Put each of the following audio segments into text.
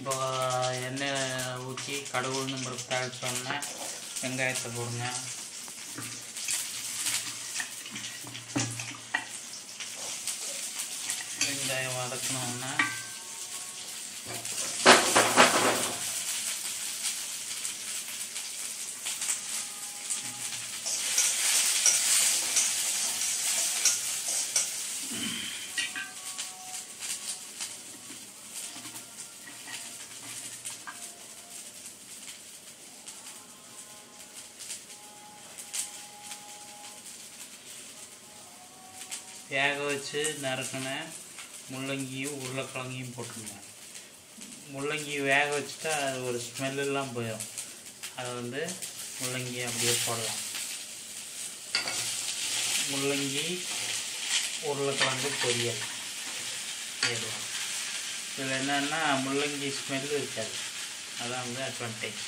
இப்போ எண்ணெய் ஊற்றி கடுகு உளுந்து பருப்பு தாளிச்சோன்னே வெங்காயத்தை போடுங்க வெங்காயம் வதக்கணுன்னா வேக வச்சு நறுக்கின முள்ளங்கியும் உருளைக்கிழங்கையும் போட்டுருங்க முள்ளங்கி வேக வச்சுட்டா அது ஒரு ஸ்மெல்லாம் போயிடும் அதை வந்து முள்ளங்கி அப்படியே போடலாம் முள்ளங்கி உருளைக்கிழங்கு பொரியல் செய்யலாம் இதில் என்னென்னா முள்ளங்கி ஸ்மெல்லு இருக்காது அதான் வந்து அட்வான்டேஜ்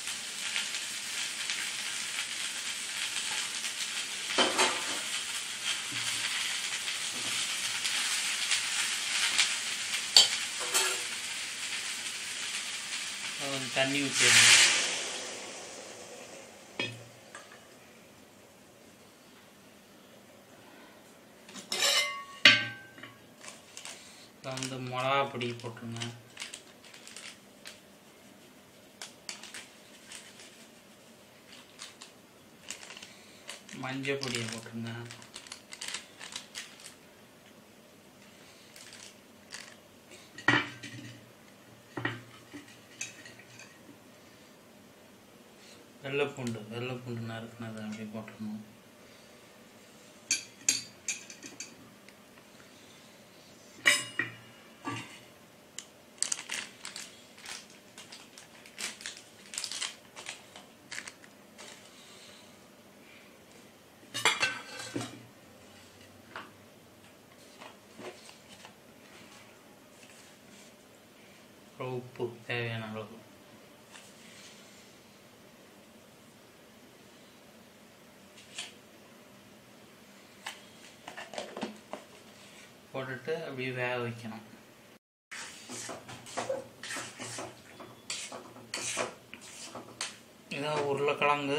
கொஞ்சம் தண்ணி ஊற்றிடணும் இப்போ வந்து மிளகா பொடி போட்டுருங்க மஞ்சள் பொடியை போட்டுருங்க வெள்ளைப்பூண்டு வெள்ளைப்பூண்டு நறுக்குனதை அப்படியே போட்டுடணும் அப்புறம் உப்பு தேவையான அளவு போட்டுட்டு அப்படியே வேக வைக்கணும் இதான் உருளைக்கிழங்கு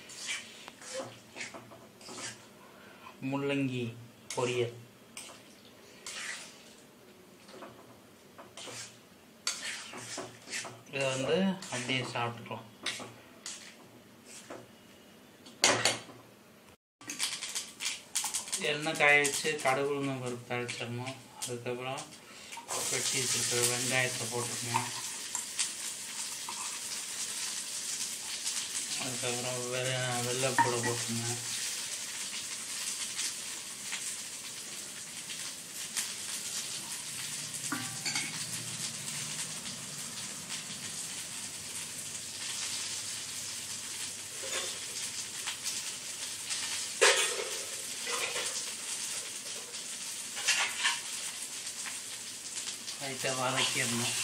முள்ளங்கி பொரியல் இதை வந்து அப்படியே சாப்பிட்டுக்கலாம் எண்ணெய் காய வச்சு கடுகு உளுந்தம் பருப்பு தாளிச்சிடணும் அதுக்கப்புறம் வெட்டி வச்சுருக்கிற வெங்காயத்தை போட்டுக்கணும் அதுக்கப்புறம் வெ வெள்ளைப்பூடை போட்டுருங்க லைட்டாக வதக்கிடணும்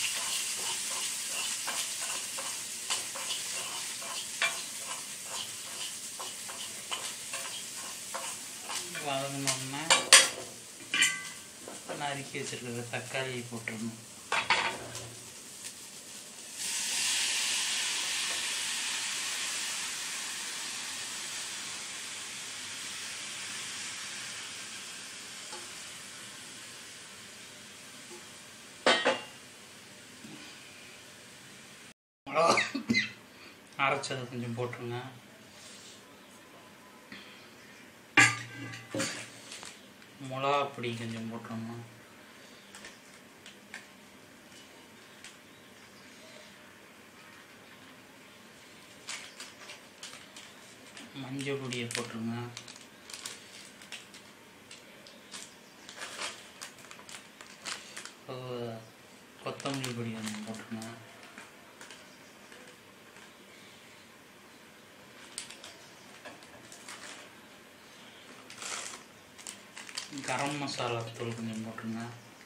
வதங்கினோம்னா நறுக்கி வச்சிருக்கிற தக்காளி போட்டுடணும் அரைச்சதை கொஞ்சம் போட்டுருங்க மிளகா பொடி கொஞ்சம் போட்டுருங்க மஞ்சள் பொடியை போட்டுருங்க கொ- கொத்தமல்லி பொடி கொஞ்சம் போட்டுருங்க கரம் மசாலா தூள் கொஞ்சம் போட்டுருங்க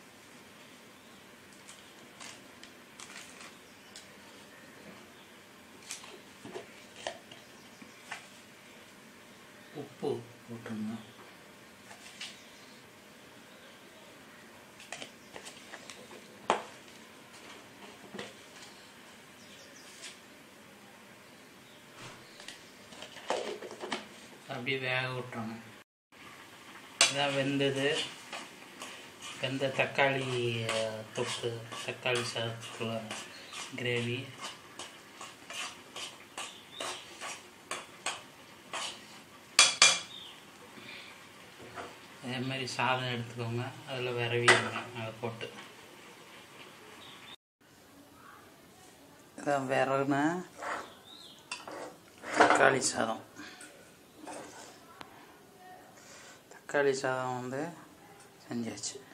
உப்பு போட்டுருங்க அப்படியே வேக விட்டுறணும் இதான் வெந்தது வெந்த தக்காளி அஹ், தொக்கு தக்காளி சாதத்துக்குள்ள கிரேவி அதே மாதிரி சாதம் எடுத்துக்கோங்க அதில் விரவிடுங்க அதை போட்டு இதான் விரவுன தக்காளி சாதம் தக்காளி சாதம் வந்து செஞ்சாச்சு